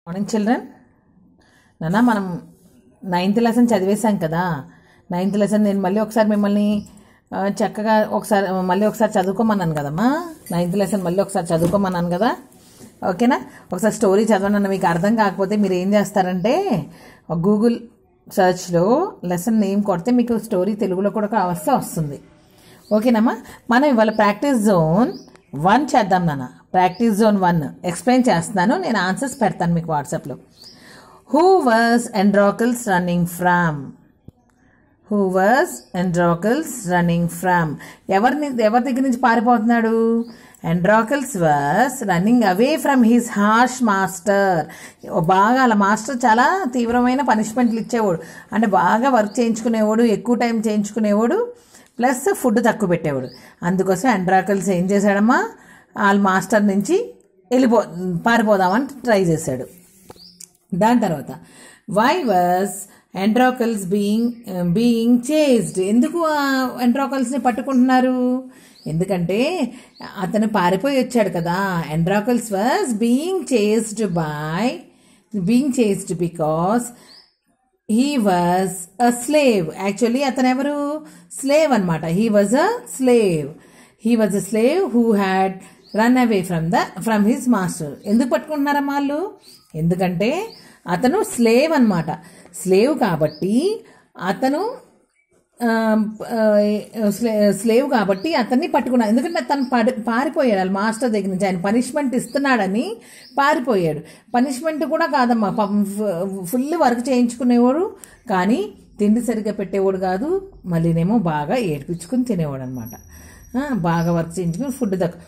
Morning children నాన్న మనం ninth lesson చదివేశాం కదా నైన్త్ లెసన్ నేను మళ్ళీ ఒకసారి మిమ్మల్ని ఆ, చక్కగా ఒకసారి మళ్ళీ ఒకసారి చదువుకోమన్నాను కదమ్మా నైన్త్ లెసన్ మళ్ళీ ఒకసారి చదువుకోమన్నాను కదా ఓకేనా ఒకసారి స్టోరీ చదవండి మీకు అర్థం కాకపోతే మీరు ఏం చేస్తారంటే గూగుల్ సర్చ్లో లెసన్ నేమ్ కొడితే మీకు స్టోరీ తెలుగులో కూడా కావస్తే వస్తుంది ఓకేనమ్మా మనం ఇవాళ ప్రాక్టీస్ జోన్ వన్ చేద్దాం నాన్న ప్రాక్టీస్ జోన్ వన్ ఎక్స్ప్లెయిన్ చేస్తున్నాను నేను ఆన్సర్స్ పెడతాను మీకు వాట్సాప్లో who was Androcles running from who was Androcles running from ఎవరిని ఎవరి దగ్గర నుంచి పారిపోతున్నాడు Androcles was running away from his harsh master బాగా అలా మాస్టర్ చాలా తీవ్రమైన పనిష్మెంట్లు ఇచ్చేవాడు అంటే బాగా వర్క్ చేయించుకునేవాడు ఎక్కువ టైం చేయించుకునేవాడు ప్లస్ ఫుడ్ తక్కువ పెట్టేవాడు అందుకోసం ఎండ్రాకల్స్ ఏం చేశాడమ్మా వాళ్ళ మాస్టర్ నుంచి వెళ్ళిపో పారిపోదామని ట్రై చేశాడు దాని తర్వాత why was Androcles being being chased ఎందుకు ఎండ్రాకల్స్ని పట్టుకుంటున్నారు ఎందుకంటే అతను పారిపోయి వచ్చాడు కదా Androcles was being chased by being chased because he was a slave actually అతను ఎవరు స్లేవ్ అనమాట he was a slave he was a slave who had run away from the from his master ఎందుకు పట్టుకుంటున్నారమ్మా వాళ్ళు ఎందుకంటే అతను slave అనమాట slave కాబట్టి అతను ఆ, ఆ, స్లే- స్లేవ్ కాబట్టి అతన్ని పట్టుకున్నాడు ఎందుకంటే తను పడి పారిపోయాడు వాళ్ళ మాస్టర్ దగ్గర నుంచి ఆయన పనిష్మెంట్ ఇస్తున్నాడని పారిపోయాడు పనిష్మెంట్ కూడా కాదమ్మా పాపం ఫు- ఫుల్ వర్క్ చేయించుకునేవాడు కానీ తిండి సరిగ్గా పెట్టేవాడు కాదు మళ్ళీనేమో బాగా ఏడ్పించుకుని తినేవాడు అనమాట బాగా వర్క్ చేయించుకుని ఫుడ్ దక్క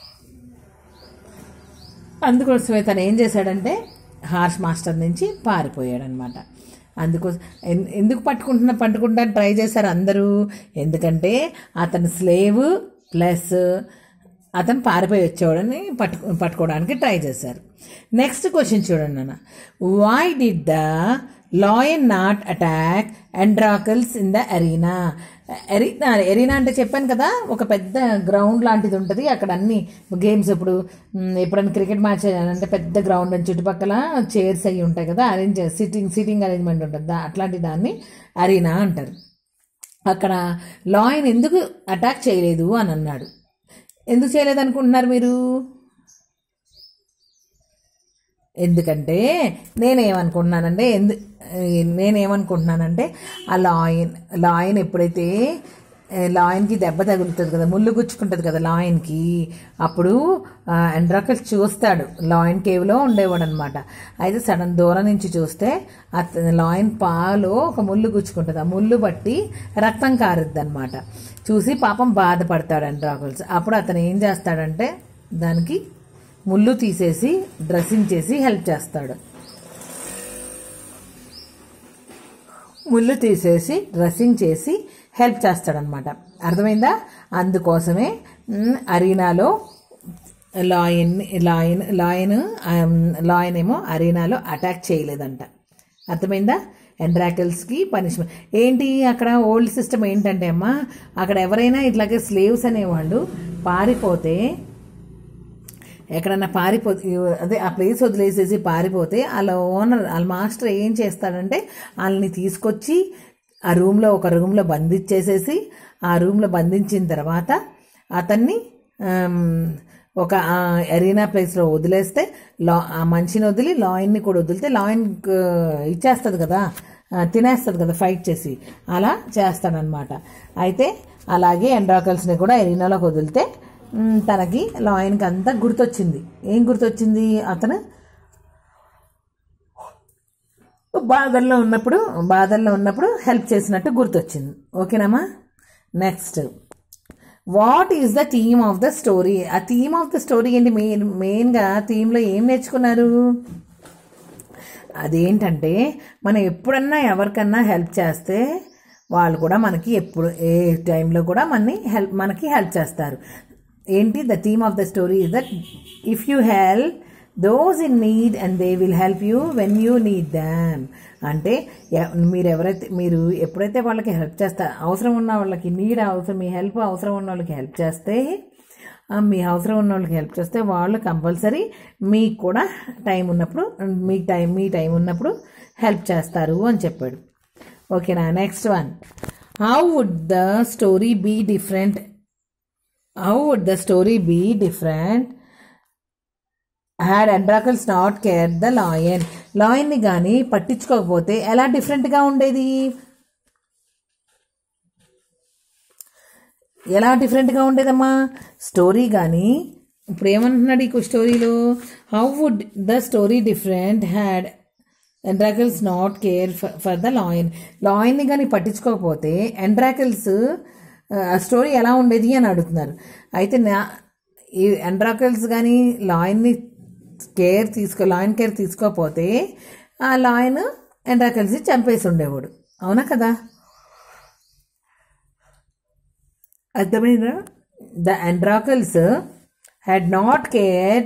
అందుకోసమే తను ఏం చేశాడంటే హార్ష్ మాస్టర్ నుంచి పారిపోయాడనమాట అందుకోసం ఎన్- ఎందుకు పట్టుకుంటున్నా పట్టుకుంటా ట్రై చేశారు అందరూ ఎందుకంటే అతను స్లేవ్ ప్లస్ అతను పారిపోయి వచ్చేవాడని పట్టు పట్టుకోవడానికి ట్రై చేశారు నెక్స్ట్ క్వశ్చన్ చూడండి అన్న why did the lion not attack Androcles in the arena arena arena అంటే చెప్పాను కదా ఒక పెద్ద గ్రౌండ్ లాంటిది ఉంటుంది అక్కడ అన్ని గేమ్స్ ఇప్పుడు మ్, ఎప్పుడైనా క్రికెట్ మ్యాచ్ అంటే పెద్ద గ్రౌండ్ అని చుట్టుపక్కల చైర్స్ అవి ఉంటాయి కదా అరేంజ్ సిట్టింగ్ సిట్టింగ్ అరేంజ్మెంట్ ఉంటుంది దా- అట్లాంటి దాన్ని అరీనా అంటారు అక్కడ లాయన్ ఎందుకు అటాక్ చేయలేదు అని అన్నాడు ఎందుకు చేయలేదు అనుకుంటున్నారు మీరు ఎందుకంటే నేనేమనుకుంటున్నానంటే ఎందు నేనేమనుకుంటున్నానంటే ఆ లాయన్ లాయన్ ఎప్పుడైతే ఏ, లాయన్కి దెబ్బ తగులుతుంది కదా ముళ్ళు గుచ్చుకుంటుంది కదా లాయన్కి అప్పుడు ఎండ్రాకల్ చూస్తాడు లాయన్ కేవ్లో ఉండేవాడు అనమాట అయితే సడన్ దూరం నుంచి చూస్తే అత లాయన్ పాలో ఒక ముళ్ళు గుచ్చుకుంటుంది ఆ ముళ్ళు బట్టి రక్తం కారుద్ది అనమాట చూసి పాపం బాధపడతాడు ఎండ్రాకల్స్ అప్పుడు అతను ఏం చేస్తాడంటే దానికి ముళ్ళు తీసేసి డ్రెస్సింగ్ చేసి హెల్ప్ చేస్తాడు ముళ్ళు తీసేసి డ్రెస్సింగ్ చేసి హెల్ప్ చేస్తాడనమాట అర్థమైందా అందుకోసమే మ్, అరీనాలో lion lion lion um, lion ఏమో అరీనాలో అటాక్ చేయలేదంట అర్థమైందా ఎండ్రాకిల్స్కి పనిష్మెంట్ ఏంటి అక్కడ ఓల్డ్ సిస్టమ్ ఏంటంటే అమ్మా అక్కడ ఎవరైనా ఇట్లాగే స్లేవ్స్ అనేవాళ్ళు పారిపోతే ఎక్కడన్నా పారిపో అదే ఆ ప్లేస్ వదిలేసేసి పారిపోతే వాళ్ళ ఓనర్ వాళ్ళ మాస్టర్ ఏం చేస్తాడంటే వాళ్ళని తీసుకొచ్చి ఆ రూమ్లో ఒక రూమ్లో బంధించేసేసి ఆ రూమ్లో బంధించిన తర్వాత అతన్ని ఆమ్, ఒక ఎరీనా ప్లేస్లో వదిలేస్తే లా ఆ మనిషిని వదిలి లాయన్ని కూడా వదిలితే లాయన్ ఇచ్చేస్తుంది కదా ఆ, తినేస్తుంది కదా ఫైట్ చేసి అలా చేస్తాడనమాట అయితే అలాగే ఎండ్రాకల్స్ని కూడా ఎరీనాలోకి వదిలితే మ్, తనకి లాయన్కి అంతా గుర్తొచ్చింది ఏం గుర్తొచ్చింది అతను బాధల్లో ఉన్నప్పుడు బాధల్లో ఉన్నప్పుడు హెల్ప్ చేసినట్టు గుర్తొచ్చింది ఓకేనమ్మా next what is the theme of the story ఆ థీమ్ ఆఫ్ ద స్టోరీ ఏంటి మెయిన్ మెయిన్గా థీమ్లో ఏం నేర్చుకున్నారు అదేంటంటే మనం ఎప్పుడన్నా ఎవరికన్నా హెల్ప్ చేస్తే వాళ్ళు కూడా మనకి ఎప్పుడు ఏ టైంలో కూడా మనని హెల్ప్ మనకి హెల్ప్ చేస్తారు ఏంటి the theme of the story is that if you help those in need and they will help you when you need them అంటే ఎ- మీరు ఎవరైతే మీరు ఎప్పుడైతే వాళ్ళకి హెల్ప్ చేస్తారు అవసరం ఉన్న వాళ్ళకి నీడ్ అవసరం మీ హెల్ప్ అవసరం ఉన్న వాళ్ళకి హెల్ప్ చేస్తే ఆ, మీ అవసరం ఉన్న వాళ్ళకి హెల్ప్ చేస్తే వాళ్ళు కంపల్సరీ మీకు కూడా టైం ఉన్నప్పుడు మీ టైం మీ టైం ఉన్నప్పుడు హెల్ప్ చేస్తారు అని చెప్పాడు ఓకేనా next one how would the story be different how would the story be different had Androcles not care the lion లాయన్ని కానీ పట్టించుకోకపోతే ఎలా డిఫరెంట్గా ఉండేది ఎలా డిఫరెంట్గా ఉండేదమ్మా స్టోరీ కానీ ఇప్పుడు ఏమంటున్నాడు ఈ స్టోరీలో how would the story different had Androcles not care for the lion లాయన్ని కానీ పట్టించుకోకపోతే ఎండ్రాకిల్స్ ఆ స్టోరీ ఎలా ఉండేది అని అడుగుతున్నారు అయితే నా ఈ ఎండ్రాకిల్స్ కానీ లాయన్ని కేర్ తీసుకో లాయన్ కేర్ తీసుకోకపోతే ఆ లాయన్ ఎండ్రాకిల్స్ చంపేసి ఉండేవాడు అవునా కదా అర్థమైందా the Androcles had not care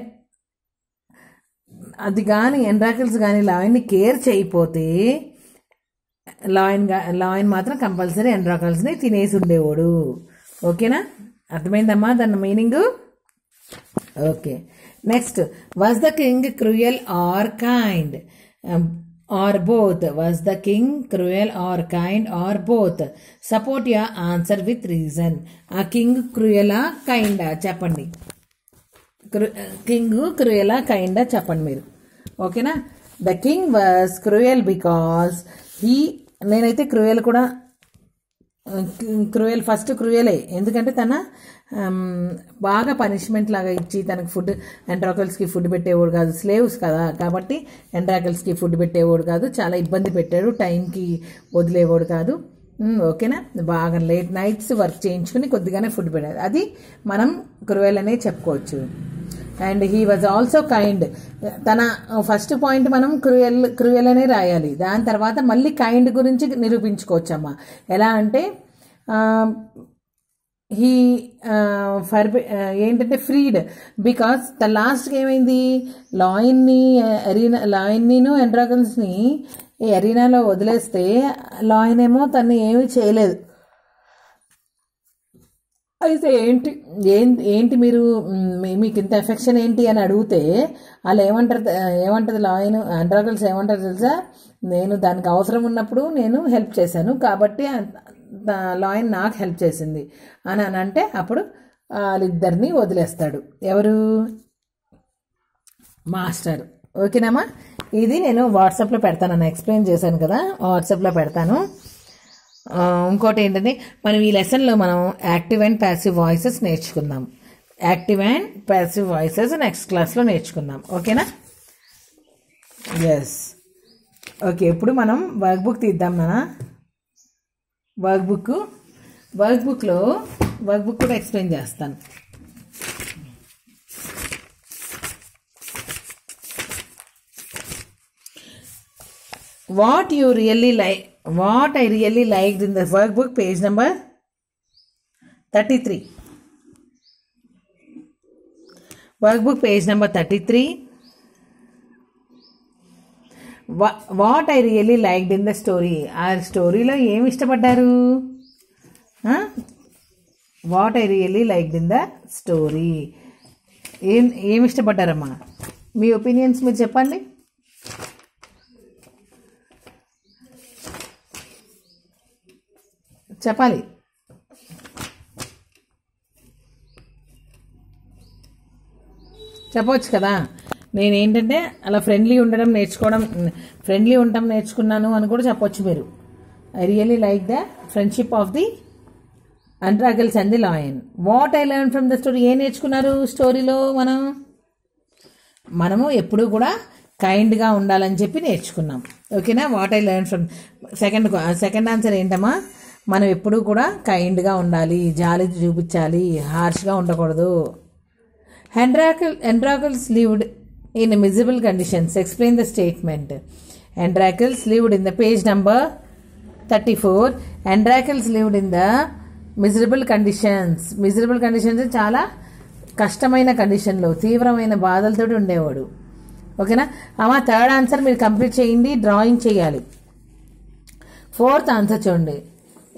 అది కానీ ఎండ్రాకల్స్ కానీ లాయన్ని కేర్ చేయకపోతే లాయన్ లాయన్ మాత్రం కంపల్సరీ ఎండ్రాకల్స్ని తినేసి ఉండేవాడు ఓకేనా అర్థమైందమ్మా దాని meaning okay next was the king cruel or kind or both was the king cruel or kind or both support your answer with reason ఆ కింగ్ క్రూయలా కైండా చెప్పండి కింగ్ క్రూయలా కైండా చెప్పండి మీరు ఓకేనా the king was cruel because he నేనైతే క్రూయల్ కూడా క్రూయల్ ఫస్ట్ క్రూయలే ఎందుకంటే తన ఆమ్, బాగా పనిష్మెంట్ లాగా ఇచ్చి తనకు ఫుడ్ ఎండ్రాకల్స్కి ఫుడ్ పెట్టేవాడు కాదు స్లేవ్స్ కదా కాబట్టి ఎండ్రాకల్స్కి ఫుడ్ పెట్టేవాడు కాదు చాలా ఇబ్బంది పెట్టాడు టైంకి వదిలేవాడు కాదు ఉమ్, ఓకేనా బాగా లేట్ నైట్స్ వర్క్ చేయించుకుని కొద్దిగానే ఫుడ్ పెట్టాడు అది మనం క్రూయల్ అనే చెప్పుకోవచ్చు and he was also kind తన ఫస్ట్ పాయింట్ మనం క్రూయల్ క్రూయల్ అనే రాయాలి దాని తర్వాత మళ్ళీ కైండ్ గురించి నిరూపించుకోవచ్చమ్మా ఎలా అంటే హీ ఫర్ ఏంటంటే ఫ్రీడ్ బికాస్ ద లాస్ట్కి ఏమైంది లాయిన్ని అరీనా లాయిన్నీను ఎండ్రాగన్స్ని ఈ అరీనాలో వదిలేస్తే లాయన్ ఏమో తను ఏమీ చేయలేదు అయితే ఏంటి ఏం- ఏంటి మీరు మ్, మీ- మీకు ఇంత ఎఫెక్షన్ ఏంటి అని అడిగితే వాళ్ళు ఏమంటారు తె- ఏమంటది లాయన్ అండ్రాగల్స్ ఏమంటారు తెలుసా నేను దానికి అవసరం ఉన్నప్పుడు నేను హెల్ప్ చేశాను కాబట్టి లాయన్ నాకు హెల్ప్ చేసింది అని అని అంటే అప్పుడు వాళ్ళిద్దరిని వదిలేస్తాడు ఎవరు మాస్టర్ ఓకేనామా ఇది నేను వాట్సాప్లో పెడతాను నన్ను ఎక్స్ప్లెయిన్ చేశాను కదా వాట్సాప్లో పెడతాను ఆ, ఇంకోటి ఏంటంటే మనం ఈ లెసన్లో మనం యాక్టివ్ అండ్ ప్యాసివ్ వాయిసెస్ నేర్చుకుందాం active and passive voices next క్లాస్లో నేర్చుకుందాం ఓకేనా ఎస్ ఓకే ఇప్పుడు మనం వర్క్ బుక్ తీద్దాం నాన్న వర్క్ బుక్ వర్క్ బుక్లో వర్క్ బుక్ కూడా ఎక్స్ప్లెయిన్ చేస్తాను what you really like what i really liked in the workbook page number 33 workbook page number 33 Wha- what i really liked in the story ఆ స్టోరీలో ఏమి ఇష్టపడ్డారు what I really liked in the story ఏం ఏమి ఇష్టపడ్డారమ్మా మీ opinions మీరు చెప్పండి చెప్పాలి చెప్పవచ్చు కదా నేను ఏంటంటే అలా ఫ్రెండ్లీ ఉండడం నేర్చుకోవడం ఫ్రెండ్లీ ఉండడం నేర్చుకున్నాను అని కూడా చెప్పొచ్చు మీరు I really like the friendship of the Androcles and the lion what I learn from the story ఏం నేర్చుకున్నారు స్టోరీలో మనం మనము ఎప్పుడూ కూడా కైండ్గా ఉండాలని చెప్పి నేర్చుకున్నాం ఓకేనా what I learn from second second answer ఏంటమ్మా మనం ఎప్పుడూ కూడా కైండ్గా ఉండాలి జాలి చూపించాలి హార్ష్గా ఉండకూడదు Androcles Androcles lived in miserable conditions explain the statement Androcles lived in the page number thirty four Androcles lived in the miserable conditions miserable conditions చాలా కష్టమైన కండిషన్లో తీవ్రమైన బాధలతో ఉండేవాడు ఓకేనా అమ్మా థర్డ్ ఆన్సర్ మీరు కంప్లీట్ చేయండి డ్రాయింగ్ చేయాలి ఫోర్త్ ఆన్సర్ చూడండి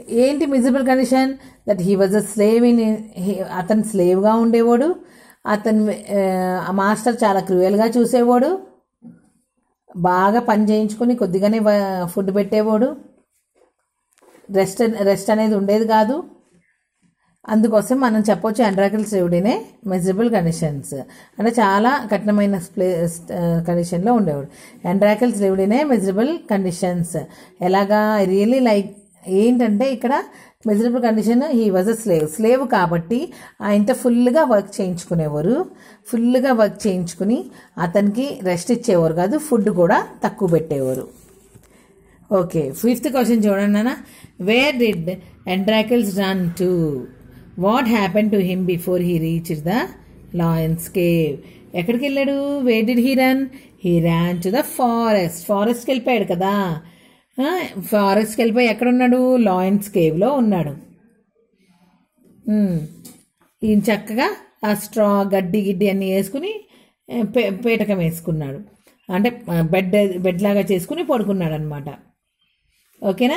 ఏంటి miserable condition that he was a slave in అతను స్లేవ్గా ఉండేవాడు అతను ఆ మాస్టర్ చాలా క్రూయల్గా చూసేవాడు బాగా పని చేయించుకుని కొద్దిగానే వ- ఫుడ్ పెట్టేవాడు రెస్ట్ రెస్ట్ అనేది ఉండేది కాదు అందుకోసం మనం చెప్పొచ్చు ఎండ్రాకిల్స్ దేవుడినే మెజరబుల్ కండిషన్స్ అంటే చాలా కఠినమైన ప్లే కండిషన్లో ఉండేవాడు ఎండ్రాకిల్స్ దేవుడినే మెజరబుల్ కండిషన్స్ ఎలాగా రియలీ లైక్ ఏంటంటే ఇక్కడ miserable condition he was a slave slave కాబట్టి ఆయనతో ఫుల్గా వర్క్ చేయించుకునేవారు ఫుల్గా వర్క్ చేయించుకుని అతనికి రెస్ట్ ఇచ్చేవారు కాదు ఫుడ్ కూడా తక్కువ పెట్టేవారు ఓకే ఫిఫ్త్ క్వశ్చన్ చూడండి నాన్న where did Androcles run to what happen to him before he reach the lion's cave ఎక్కడికి వెళ్ళాడు where did he run he ran to the forest ఫారెస్ట్కి వెళ్ళిపోయాడు కదా ఫారెస్ట్కి వెళ్ళిపోయి ఎక్కడ ఉన్నాడు లాయన్స్ కేవ్లో ఉన్నాడు ఉమ్. ఈయన చక్కగా ఆ స్ట్రా గడ్డి గిడ్డి అన్నీ వేసుకుని ఏ, పే పేటకం వేసుకున్నాడు అంటే ఆ, బెడ్ బెడ్ లాగా చేసుకుని పడుకున్నాడు అనమాట ఓకేనా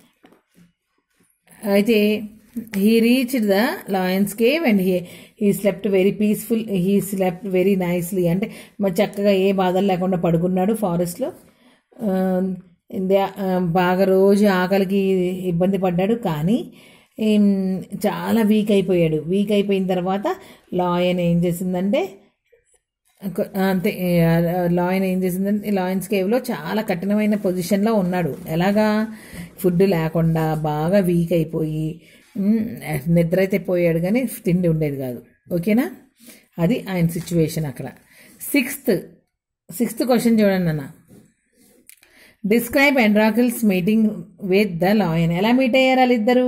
అయితే he reach the lion's cave and he he slept very peaceful he slept very nicely అంటే మరి చక్కగా ఏ బాధలు లేకుండా పడుకున్నాడు ఫారెస్ట్లో బాగా రోజు ఆకలికి ఇబ్బంది పడ్డాడు కానీ ఏం, చాలా వీక్ అయిపోయాడు వీక్ అయిపోయిన తర్వాత లాయన్ ఏం చేసిందంటే కొ- అంతే లాయన్ ఏం చేసిందంటే లాయన్స్ కేవ్లో చాలా కఠినమైన పొజిషన్లో ఉన్నాడు ఎలాగా ఫుడ్ లేకుండా బాగా వీక్ అయిపోయి మ్, నిద్ర అయితే పోయాడు కానీ తిండి ఉండేది కాదు ఓకేనా అది ఆయన సిచ్యువేషన్ అక్కడ సిక్స్త్ సిక్స్త్ క్వశ్చన్ చూడండి అన్న describe Androcles meeting with the lion ఎలా మీట్ అయ్యారు వాళ్ళిద్దరు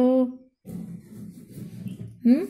హ్మ్?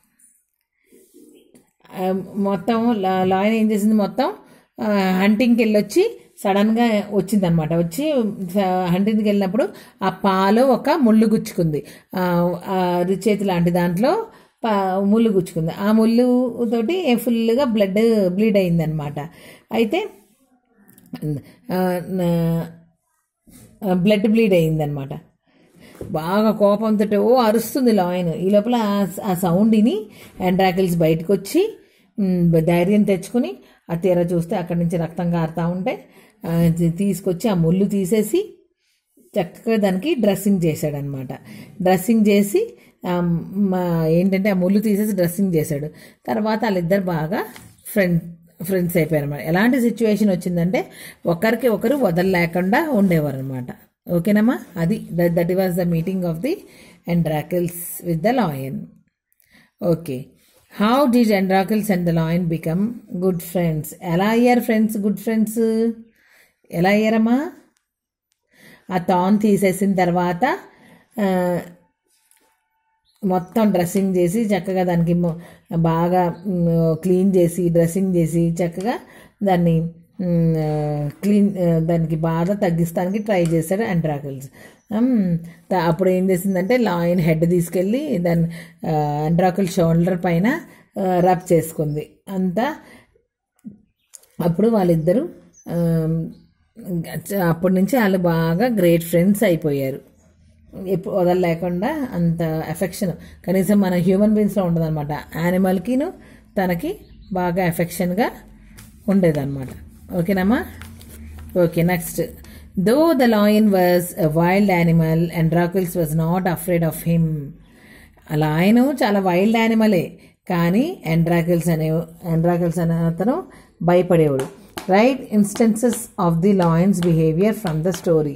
ఆ, మొత్తం లా- లాయన్ ఏం చేసింది మొత్తం ఆ, హంటింగ్కి వెళ్ళొచ్చి సడన్గా వచ్చిందనమాట వచ్చి ఆ, హంటింగ్కి వెళ్ళినప్పుడు ఆ పాలు ఒక ముళ్ళు గుచ్చుకుంది ఆ, ఆ చేతి లాంటి దాంట్లో పా ముళ్ళు గుచ్చుకుంది ఆ ముళ్ళు తోటి ఫుల్గా బ్లడ్ బ్లీడ్ అయిందనమాట అయితే ఆ, నా- బ్లడ్ బ్లీడ్ అయిందనమాట బాగా కోపంతో ఓ అరుస్తుంది లాయన్ ఈ లోపల ఆ- ఆ సౌండ్ విని ఎండ్రాకిల్స్ బయటకు వచ్చి మ్, ధైర్యం తెచ్చుకుని ఆ తీర చూస్తే అక్కడి నుంచి రక్తం కారుతా ఉంటే ఆ, తీ- తీసుకొచ్చి ఆ ముళ్ళు తీసేసి చక్కగా దానికి డ్రెస్సింగ్ చేశాడనమాట డ్రెస్సింగ్ చేసి ఆ, మా ఏంటంటే ఆ ముళ్ళు తీసేసి డ్రెస్సింగ్ చేశాడు తర్వాత వాళ్ళిద్దరు బాగా ఫ్రెండ్ ఫ్రెండ్స్ అయిపోయారు అనమాట ఎలాంటి సిచ్యువేషన్ వచ్చిందంటే ఒకరికి ఒకరు వదలలేకుండా ఉండేవారు అనమాట ఓకేనమ్మా అది that was the meeting of the Androcles with the lion okay how did Androcles and the lion become good friends ఎలా అయ్యారు ఫ్రెండ్స్ గుడ్ ఫ్రెండ్స్ ఎలా అయ్యారమ్మా ఆ తాన్ తీసేసిన తర్వాత ఆ, మొత్తం డ్రెస్సింగ్ చేసి చక్కగా దానికి మొ- బాగా మ్, క్లీన్ చేసి డ్రెస్సింగ్ చేసి చక్కగా దాన్ని మ్, ఆ, క్లీన్ ఆ, దానికి బాధ తగ్గిస్తానికి ట్రై చేశాడు అండ్రాకిల్స్ అప్పుడు ఏం చేసిందంటే లాయన్ హెడ్ తీసుకెళ్ళి దాన్ని అండ్రాకిల్ షోల్డర్ పైన రబ్ చేసుకుంది అంతా అప్పుడు వాళ్ళిద్దరూ ఆమ్, చ- అప్పటి నుంచి వాళ్ళు బాగా గ్రేట్ ఫ్రెండ్స్ అయిపోయారు ఎప్పుడు వదలలేకుండా అంత ఎఫెక్షన్ కనీసం మన హ్యూమన్ బీయింగ్స్లో ఉండదన్నమాట యానిమల్కిను తనకి బాగా ఎఫెక్షన్గా ఉండేదన్నమాట ఓకేనమ్మా okay next though the lion was a wild animal Androcles was not afraid of him అలా ఆయన చాలా వైల్డ్ యానిమలే కానీ ఎండ్రాకిల్స్ అనే ఎండ్రాకిల్స్ అనే అతను భయపడేవాడు write instances of the lion's behaviour from the story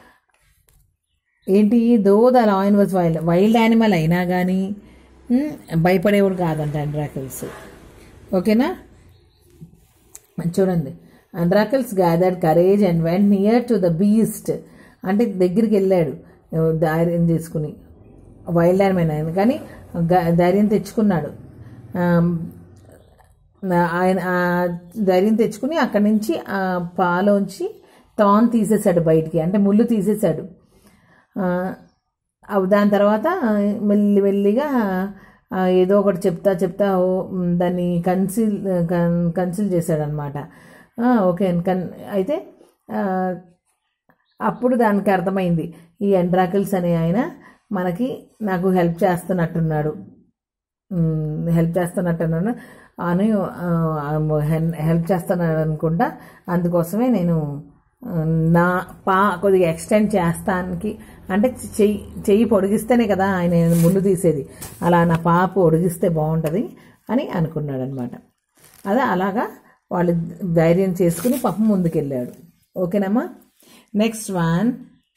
ఏంటి though the lion was wild wild animal అయినా కానీ భయపడేవాడు కాదంట ఎండ్రాకిల్స్ ఓకేనా చూడండి Androcles gathered courage and went near to the beast అంటే దగ్గరికి వెళ్ళాడు ధైర్యం తీసుకుని వైల్డ్ యానిమల్ ఆయన కానీ గ- ధైర్యం తెచ్చుకున్నాడు ఆమ్, ఆయన ఆ ధైర్యం తెచ్చుకుని అక్కడి నుంచి ఆ పాలోంచి తాన్ తీసేశాడు బయటికి అంటే ముళ్ళు తీసేశాడు ఆ, అవ్ దాని తర్వాత మెల్లి మెల్లిగా ఆ, ఏదో ఒకటి చెప్తా చెప్తా ఓ, మ్, దాన్ని కన్సిల్ కన్సిల్ చేశాడనమాట ఓకే కన్ అయితే ఆ, అప్పుడు దానికి అర్థమైంది ఈ ఎండ్రాకిల్స్ అనే ఆయన మనకి నాకు హెల్ప్ చేస్తున్నట్టున్నాడు మ్, హెల్ప్ చేస్తున్నట్టున్నాడు అని ఆ, హెల్- హెల్ప్ చేస్తున్నాడు అనుకుంటా అందుకోసమే నేను ఆ, నా పా కొద్దిగా ఎక్స్టెండ్ చేస్తానికి అంటే చెయ్యి చెయ్యి పొడిగిస్తేనే కదా ఆయన ముళ్ళు తీసేది అలా నా పా పొడిగిస్తే బాగుంటుంది అని అనుకున్నాడు అనమాట అదే అలాగా వాళ్ళు ధైర్యం చేసుకుని పాపం ముందుకెళ్ళాడు ఓకేనమ్మా నెక్స్ట్ వన్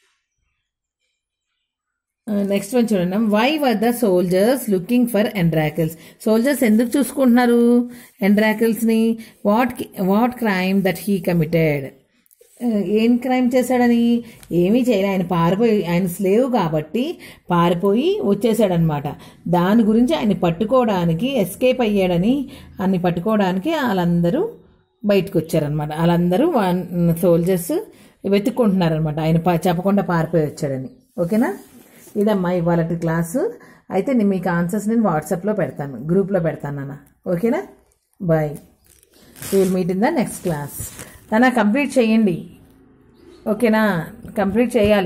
నెక్స్ట్ వన్ చూడండి why were the soldiers looking for Androcles soldiers ఎందుకు చూసుకుంటున్నారు ఎండ్రాకిల్స్ని what what crime that he committed ఏం క్రైమ్ చేశాడని ఏమీ చేయలే ఆయన పారిపోయి ఆయన స్లేవ్ కాబట్టి పారిపోయి వచ్చేసాడనమాట దాని గురించి ఆయన పట్టుకోవడానికి ఎస్కేప్ అయ్యాడని అన్ని పట్టుకోవడానికి వాళ్ళందరూ బయటకు వచ్చారనమాట వాళ్ళందరూ సోల్జర్స్ వెతుక్కుంటున్నారనమాట ఆయన పా- చెప్పకుండా పారిపోయి వచ్చాడని ఓకేనా ఇదమ్మా ఇవాళ క్లాసు అయితే నేను మీకు ఆన్సర్స్ నేను వాట్సాప్లో పెడతాను గ్రూప్లో పెడతాను నాన్న ఓకేనా bye will meet in the next class తన కంప్లీట్ చేయండి ఓకేనా కంప్లీట్ చేయాలి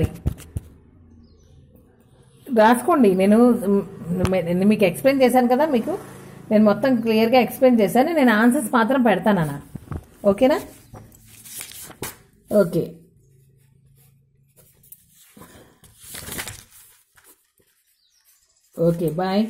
రాసుకోండి నేను మ్, నేను మీకు ఎక్స్ప్లెయిన్ చేశాను కదా మీకు నేను మొత్తం క్లియర్గా ఎక్స్ప్లెయిన్ చేశాను నేను ఆన్సర్స్ మాత్రం పెడతాను అన్న ఓకేనా ఓకే ఓకే బాయ్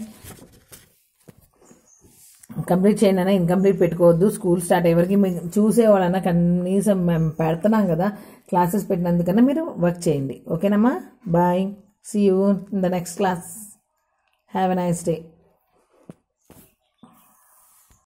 కంప్లీట్ చేయండి అన్న ఇన్కంప్లీట్ పెట్టుకోవద్దు స్కూల్ స్టార్ట్ ఎవరికి మీకు చూసేవాళ్ళన్నా కనీసం మేము పెడుతున్నాం కదా క్లాసెస్ పెట్టినందుకన్నా మీరు వర్క్ చేయండి ఓకేనమ్మా bye see you in the next class have a nice day